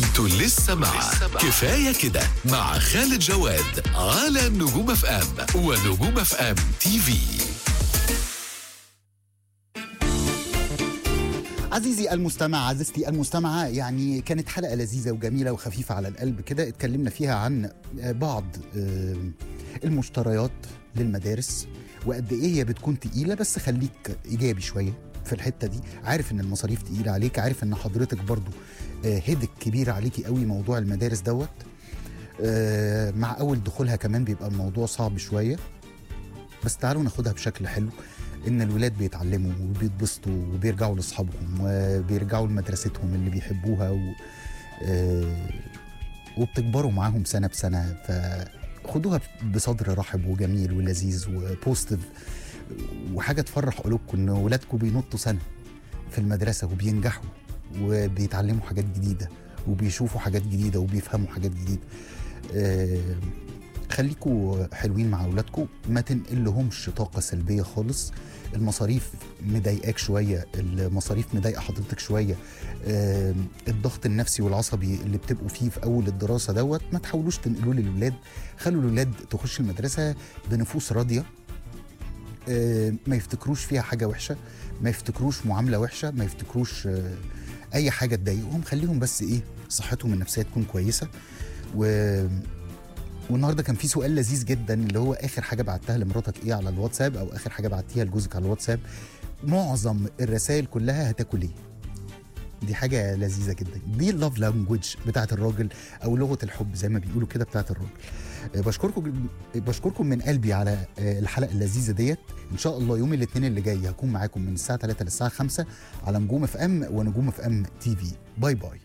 انتوا لسه مع كفايه كده مع خالد جواد على نجوم اف ام ونجوم اف ام تي في عزيزي المستمع عزيزتي المستمعة يعني كانت حلقة لذيذة وجميلة وخفيفة على القلب كده اتكلمنا فيها عن بعض آه، المشتريات للمدارس وقد ايه هي بتكون تقيلة بس خليك ايجابي شوية في الحتة دي عارف ان المصاريف تقيلة عليك عارف ان حضرتك برضو آه، هدك كبير عليكي قوي موضوع المدارس دوت آه، مع اول دخولها كمان بيبقى الموضوع صعب شوية بس تعالوا ناخدها بشكل حلو ان الولاد بيتعلموا وبيتبسطوا وبيرجعوا لاصحابهم وبيرجعوا لمدرستهم اللي بيحبوها و... آه، وبتكبروا معاهم سنه بسنه فخدوها بصدر رحب وجميل ولذيذ وبوستيف وحاجه تفرح قلوبكم ان ولادكم بينطوا سنه في المدرسه وبينجحوا وبيتعلموا حاجات جديده وبيشوفوا حاجات جديده وبيفهموا حاجات جديده آه، خليكوا حلوين مع اولادكم ما تنقلهمش طاقه سلبيه خالص المصاريف مضايقاك شويه المصاريف مضايقه حضرتك شويه آه، الضغط النفسي والعصبي اللي بتبقوا فيه في اول الدراسه دوت ما تحاولوش تنقلوه للولاد خلوا الولاد تخش المدرسه بنفوس راضيه آه، ما يفتكروش فيها حاجه وحشه ما يفتكروش معامله وحشه ما يفتكروش آه، اي حاجه تضايقهم خليهم بس ايه صحتهم النفسيه تكون كويسه و والنهارده كان في سؤال لذيذ جدا اللي هو اخر حاجه بعتها لمراتك ايه على الواتساب او اخر حاجه بعتيها لجوزك على الواتساب معظم الرسائل كلها هتاكل ايه دي حاجه لذيذه جدا دي اللوف لانجوج بتاعت الراجل او لغه الحب زي ما بيقولوا كده بتاعت الراجل آه، بشكركم بشكركم من قلبي على آه، الحلقه اللذيذه ديت ان شاء الله يوم الاثنين اللي جاي هكون معاكم من الساعه 3 للساعه 5 على نجوم اف ام ونجوم اف ام تي في باي باي